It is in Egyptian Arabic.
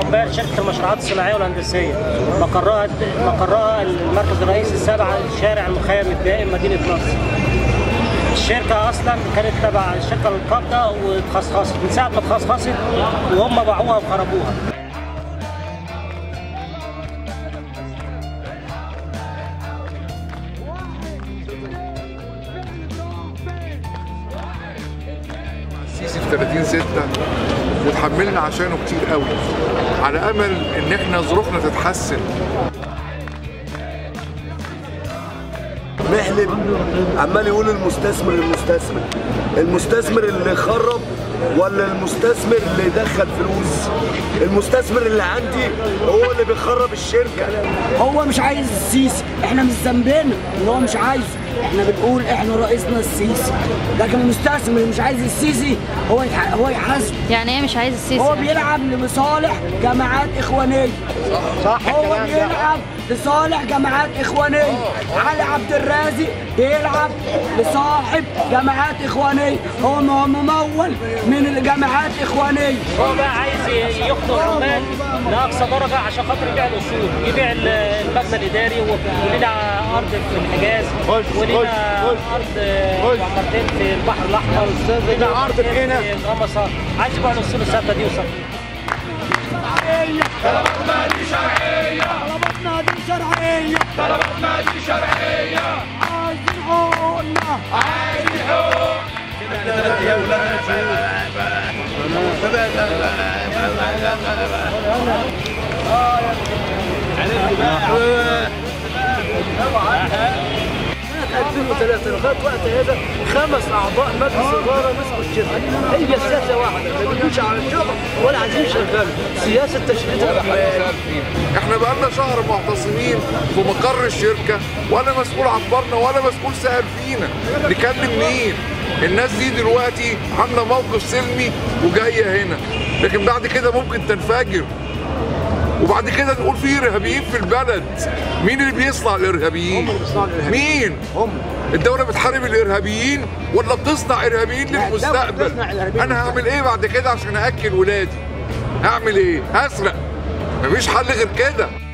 عقبال شركه المشروعات الصناعيه والهندسيه مقرها مقرها المركز الرئيسي السابع شارع المخيم الدائم مدينه نصر الشركه اصلا كانت تبع الشركه القابضه واتخصصت من ساعه ما اتخصصت وهم باعوها وخربوها السيسي في 30 6 وتحملنا عشانه كتير قوي على امل ان احنا ظروفنا تتحسن محلب عمال يقول المستثمر المستثمر المستثمر اللي خرب ولا المستثمر اللي يدخل فلوس المستثمر اللي عندي هو اللي بيخرب الشركه هو مش عايز السيسي احنا مش ذنبنا ان هو مش عايزه احنا بنقول احنا رئيسنا السيسي لكن المستثمر اللي مش عايز السيسي هو يح... هو يحاسب يعني ايه مش عايز السيسي هو بيلعب لمصالح جماعات اخوانيه صح هو الكلام ده بيلعب لصالح جماعات اخوانيه علي عبد الرازق بيلعب لصاحب جماعات اخوانيه هو م- ممول من الجماعات اخوانيه هو بقى عايز يخطو العمال لاقصى درجه عشان خاطر يبيع الاصول يبيع ال- المبنى الاداري ولنا ارض في الحجاز ولنا ارض وعمارتين في البحر الاحمر ولنا ارض في هنا في غمصه عايز يبيع الاصول الثابته دي وصف طلباتنا دي شرعيه طلباتنا دي شرعيه عايزين حقوقنا سنة 2003 لغاية وقت هذا خمس أعضاء مجلس إدارة مسكوا الشركة هي السياسة واحدة ما بيجوش على الشغل ولا عايزين يشغلوا سياسة تشريد الأعمال احنا بقالنا شهر معتصمين في مقر الشركه ولا مسؤول عبرنا ولا مسؤول سأل فينا نكلم مين الناس دي دلوقتي عامله موقف سلمي وجايه هنا لكن بعد كده ممكن تنفجر وبعد كده نقول في ارهابيين في البلد مين اللي بيصنع الارهابيين مين هم الدوله بتحارب الارهابيين ولا بتصنع ارهابيين للمستقبل بتصنع الإرهابيين انا هعمل ايه بعد كده عشان اكل ولادي هعمل ايه هسرق مفيش حل غير كده